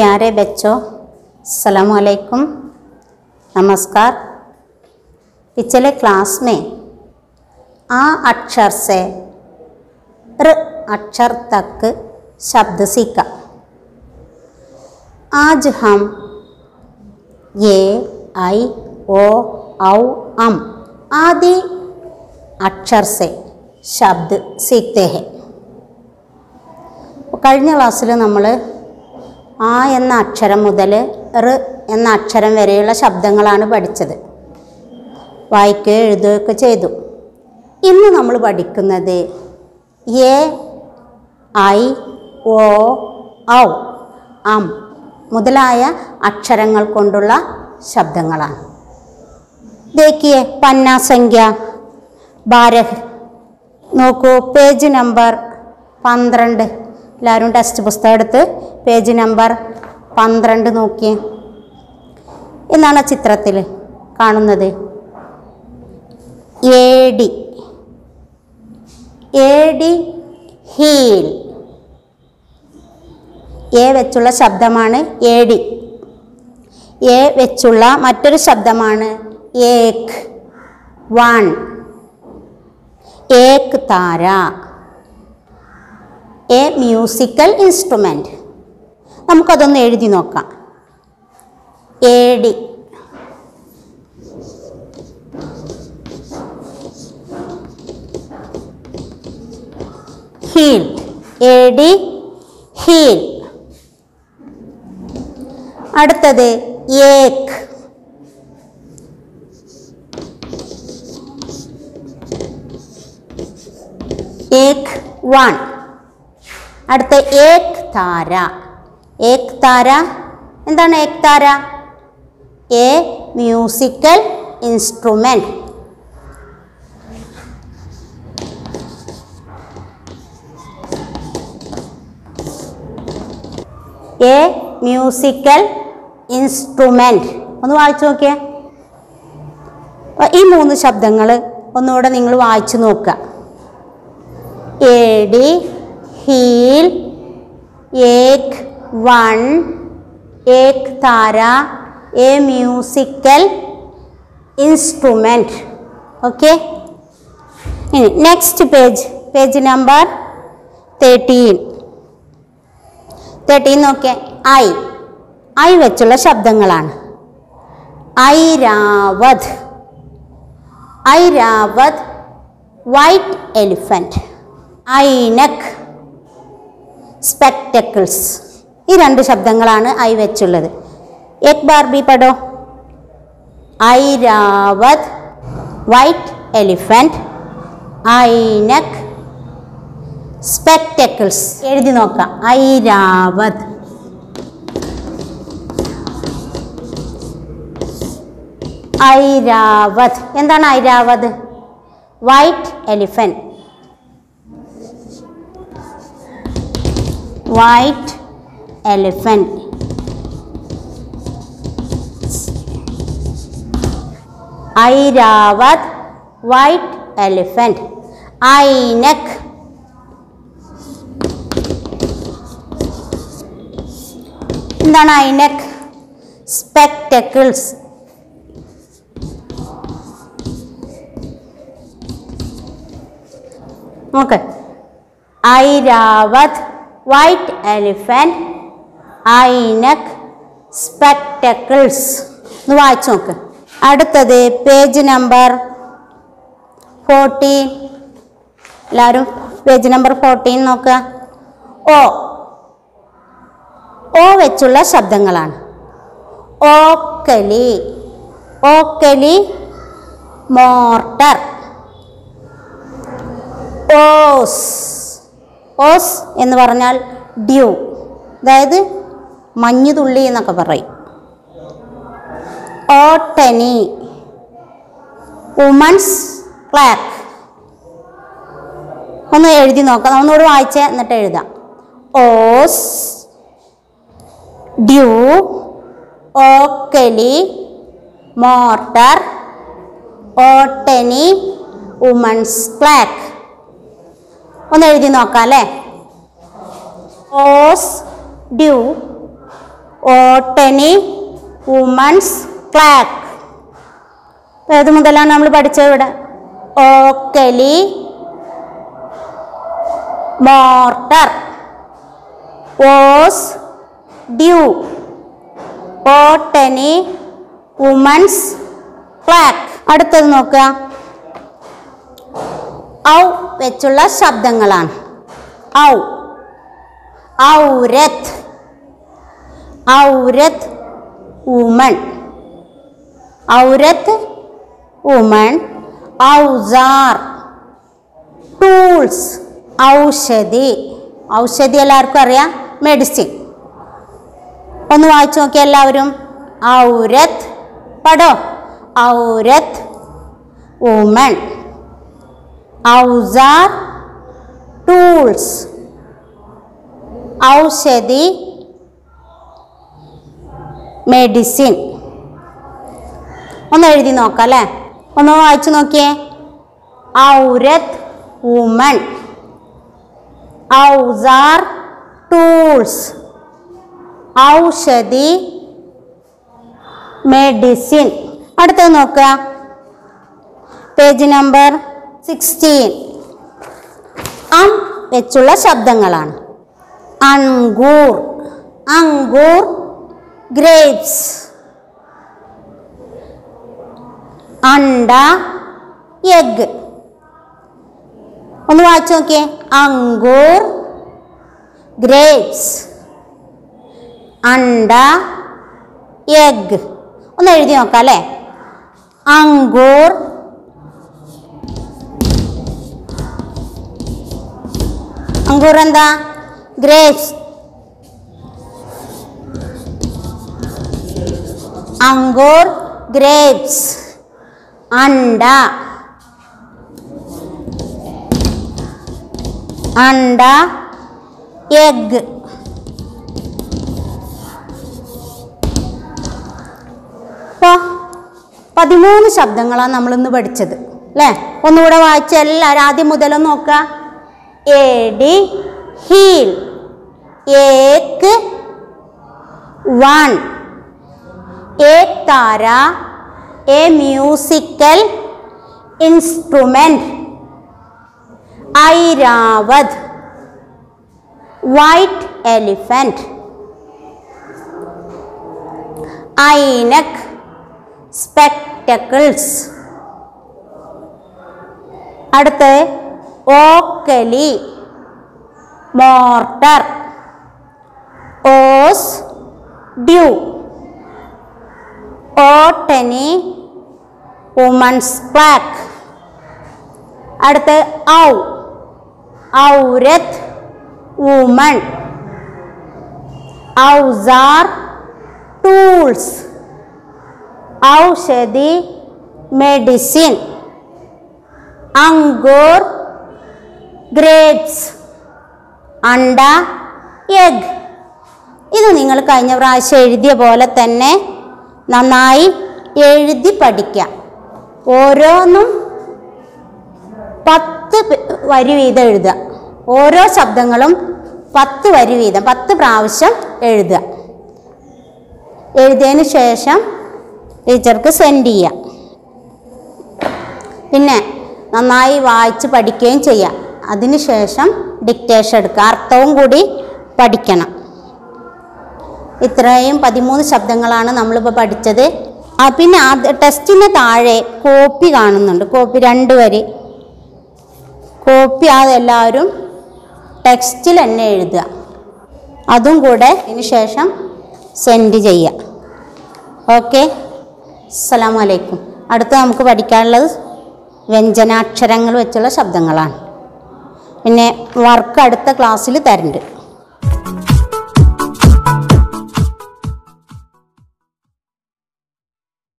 प्यारे बच्चों सलाम अलैकुम नमस्कार पिछले क्लास में आ अक्षर से र अक्षर तक शब्द सीखा आज हम ये आई ओ औ अम आदि अक्षर से शब्द सीखते हैं കഴിഞ്ഞ ക്ലാസ്സിൽ നമ്മൾ ആ എന്ന അക്ഷരം മുതൽ റ് എന്ന അക്ഷരം വരെയുള്ള ശബ്ദങ്ങളാണ് പഠിച്ചത് വായിക്കുകയോ എഴുതുകയൊക്കെ ചെയ്തു ഇന്ന് നമ്മൾ പഠിക്കുന്നത് എ ഐ ഓ ഔ അം മുതലായ അക്ഷരങ്ങൾ കൊണ്ടുള്ള ശബ്ദങ്ങളാണ് ദേക്കിയേ പന്നാസംഖ്യ ബാരഹ് നോക്കൂ പേജ് നമ്പർ പന്ത്രണ്ട് എല്ലാവരും ടെക്സ്റ്റ് പുസ്തകം എടുത്ത് പേജ് നമ്പർ പന്ത്രണ്ട് നോക്കിയേ എന്നാണ് ചിത്രത്തിൽ കാണുന്നത് ഏടി ഏടി ഹീൽ എ വെച്ചുള്ള ശബ്ദമാണ് ഏടി എ വെച്ചുള്ള മറ്റൊരു ശബ്ദമാണ് ഏക് വൺ ഏക് താര എ മ്യൂസിക്കൽ ഇൻസ്ട്രുമെൻ്റ് നമുക്കതൊന്ന് എഴുതി നോക്കാം ഏടി ഹീൽ ഏടി ഹീൽ അടുത്തത് ഏക് ഏക് വൺ അടുത്ത ഏക് താര ഏക് താര എന്താണ് ഏക് താര a musical instrument a musical instrument ഒന്ന് വായിച്ചു നോക്കിയേ അപ്പൊ ഈ മൂന്ന് ശബ്ദങ്ങൾ ഒന്നുകൂടെ നിങ്ങൾ വായിച്ചു നോക്കുക ഏടി ഹീൽ ഏക് വൺ ഏക് താര എ മ്യൂസിക്കൽ ഇൻസ്ട്രുമെൻറ്റ് ഓക്കെ ഇനി next page page number thirteen thirteen നോക്കിയേ ഐ ഐ വെച്ചുള്ള ശബ്ദങ്ങളാണ് ഐരാവത് ഐരാവത് വൈറ്റ് എലിഫൻറ്റ് ഐനക് സ്പെക്ടക്കിൾസ് ഈ രണ്ട് ശബ്ദങ്ങളാണ് ഐ വെച്ചുള്ളത് എക് ബാർ ബി പഠോ ഐരാവത് വൈറ്റ് എലിഫൻറ്റ് ഐനക് സ്പെക്ടക്കിൾസ് എഴുതി നോക്കാം ഐരാവത് ഐരാവത് എന്താണ് ഐരാവത് വൈറ്റ് എലിഫൻറ്റ് white elephant ഐരാവത് വൈറ്റ് എലിഫന്റ് ഐനക് എന്താണ് ഐനക് സ്പെക്ടക്കിൾസ് നോക്ക് ഐരാവത് വൈറ്റ് എലിഫൻറ്റ് ഐനക് സ്പെക്ടക്കിൾസ് ഒന്ന് വായിച്ചു നോക്ക് അടുത്തത് പേജ് നമ്പർ ഫോർട്ടീൻ എല്ലാവരും പേജ് നമ്പർ ഫോർട്ടീൻ നോക്കുക ഓ ഓ വെച്ചുള്ള ശബ്ദങ്ങളാണ് ഓക്കലി ഓക്കലി മോർട്ടർ ഓസ് ഓസ് എന്ന് പറഞ്ഞാൽ ഡ്യൂ അതായത് മഞ്ഞുതുള്ളി എന്നൊക്കെ പറയും ഓട്ടനി വുമൺസ് ക്ലാക്ക് ഒന്ന് എഴുതി നോക്കാം ഒന്നുകൂടി വായിച്ചേ എന്നിട്ട് എഴുതാം ഓസ് ഡ്യൂ ഓക്കലി മോർട്ടർ ഓട്ടനി വുമൺസ് ക്ലാക്ക് ഒന്ന് എഴുതി നോക്കാം അല്ലേ ഓസ് ഡ്യൂ ഓട്ടനി വുമൺസ് ക്ലാക്ക് ഏത് മുതലാണ് നമ്മൾ പഠിച്ചത് ഇവിടെ ഓക്കലി മോർട്ടർ ഓസ് ഡ്യൂ ഓട്ടനി വുമൺസ് ക്ലാക്ക് അടുത്തത് നോക്കുക ഔ വെച്ചുള്ള ശബ്ദങ്ങളാണ് ഔ ഔരത്ത് ഔരത്ത് വുമൺ ഔരത്ത് വുമൺ ഔസാർ ടൂൾസ് ഔഷധി ഔഷധി എല്ലാവർക്കും അറിയാം മെഡിസിൻ ഒന്ന് വായിച്ചു നോക്കി എല്ലാവരും ഔരത്ത് പടോ ഔരത്ത് വുമൺ ഔസാർ ടൂൾസ് ഔഷധി മെഡിസിൻ ഒന്ന് എഴുതി നോക്കാം അല്ലേ ഒന്ന് വായിച്ചു നോക്കിയേ ഔരത്ത് വുമൺ ഔസാർ ടൂൾസ് ഔഷധി മെഡിസിൻ അടുത്തത് നോക്കുക പേജ് നമ്പർ സിക്സ്റ്റീൻ അം വെച്ചുള്ള ശബ്ദങ്ങളാണ് അങ്കൂർ അങ്കൂർ ഗ്രേപ്സ് അണ്ട എഗ് ഒന്ന് വായിച്ചു നോക്കിയേ അങ്കൂർ ഗ്രേപ്സ് അണ്ട എഗ് ഒന്ന് എഴുതി നോക്കാം അല്ലേ അങ്കൂർ അങ്കൂർ എന്താ ഗ്രേപ്സ് അങ്കൂർ ഗ്രേപ്സ് അണ്ട അണ്ട എഗ് അപ്പോൾ പതിമൂന്ന് ശബ്ദങ്ങളാണ് നമ്മളിന്ന് പഠിച്ചത് അല്ലേ ഒന്നുകൂടെ വായിച്ച എല്ലാവരും ആദ്യം മുതലൊന്ന് നോക്കുക എടി ഹീൽ ഏക്ക് വൺ एक तारा a musical instrument Airavat white elephant ऐनक സ്പെക്ടക്കിൾസ് അടുത്ത് ഓക്കലി മോർട്ടർ ഓസ് ഡ്യൂ ഓട്ടനി വുമൺസ് ക്ലാക്ക് അടുത്ത് ഔ ഔരത്ത് വുമൺ ഔസാർ ടൂൾസ് ഔഷധി മെഡിസിൻ അങ്കൂർ ഗ്രേപ്സ് അണ്ട എഗ് ഇത് നിങ്ങൾ കഴിഞ്ഞ പ്രാവശ്യം എഴുതിയ പോലെ തന്നെ നന്നായി എഴുതി പഠിക്കുക ഓരോന്നും പത്ത് പ- വരി വീതം എഴുതുക ഓരോ ശബ്ദങ്ങളും പത്ത് വരി വീതം പത്ത് പ്രാവശ്യം എഴുതുക എഴുതിയതിന് ശേഷം ടീച്ചർക്ക് സെൻഡ് ചെയ്യാം പിന്നെ നന്നായി വായിച്ച് പഠിക്കുകയും ചെയ്യാം അതിന് ശേഷം ഡിക്റ്റേഷൻ എടുക്കുക അർത്ഥവും കൂടി പഠിക്കണം ഇത്രയും പതിമൂന്ന് ശബ്ദങ്ങളാണ് നമ്മളിപ്പോൾ പഠിച്ചത് ആ പിന്നെ അത് ടെസ്റ്റിന് താഴെ കോപ്പി കാണുന്നുണ്ട് കോപ്പി രണ്ട് വരി കോപ്പി അത് എല്ലാവരും ടെക്സ്റ്റിൽ തന്നെ എഴുതുക അതും കൂടെ ഇതിന് ശേഷം സെൻഡ് ചെയ്യുക ഓക്കെ അസ്സലാമു അലൈക്കും അടുത്ത് നമുക്ക് പഠിക്കാനുള്ളത് വ്യഞ്ജനാക്ഷരങ്ങൾ വെച്ചുള്ള ശബ്ദങ്ങളാണ് പിന്നെ വർക്ക് അടുത്ത ക്ലാസ്സിൽ തരുന്നുണ്ട്